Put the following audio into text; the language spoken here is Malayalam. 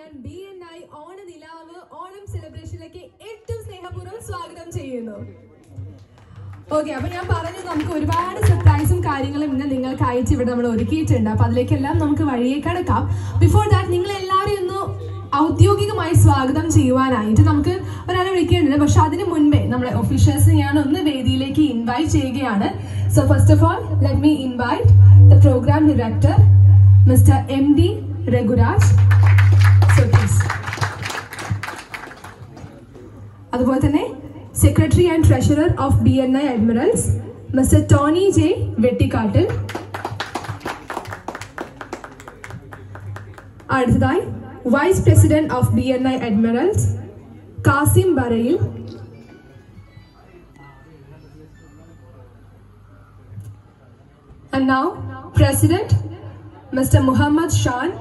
ഞാൻ ബി എൻ ഐ ഓണ നിലാവ് ഓണം സെലിബ്രേഷനിലേക്ക് ഏറ്റവും സ്നേഹപൂർവ്വം സ്വാഗതം ചെയ്യുന്നു ഓക്കെ അപ്പൊ ഞാൻ പറഞ്ഞു നമുക്ക് ഒരുപാട് സർപ്രൈസും കാര്യങ്ങളും ഇന്ന് നിങ്ങൾക്ക് അയച്ച് ഇവിടെ നമ്മൾ ഒരുക്കിയിട്ടുണ്ട് അപ്പൊ അതിലേക്കെല്ലാം നമുക്ക് വഴിയെ കിടക്കാം ബിഫോർ ദാറ്റ് നിങ്ങൾ എല്ലാവരും ഒന്ന് ഔദ്യോഗികമായി സ്വാഗതം ചെയ്യുവാനായിട്ട് നമുക്ക് ഒരാളെ വിളിക്കേണ്ടത് പക്ഷെ അതിന് മുൻപേ നമ്മളെ ഒഫീഷ്യൽസ് ഞാൻ ഒന്ന് വേദിയിലേക്ക് ഇൻവൈറ്റ് ചെയ്യുകയാണ് so first of all let me invite the programme director mister M D Raghuraj so please അതുപോലെ തന്നെ secretary and treasurer of B N I admirals mister Tony J Vettikkattil അടുത്തതായി vice president of B N I admirals Kasim Barayil And now, President, Mr. Muhammad Shan,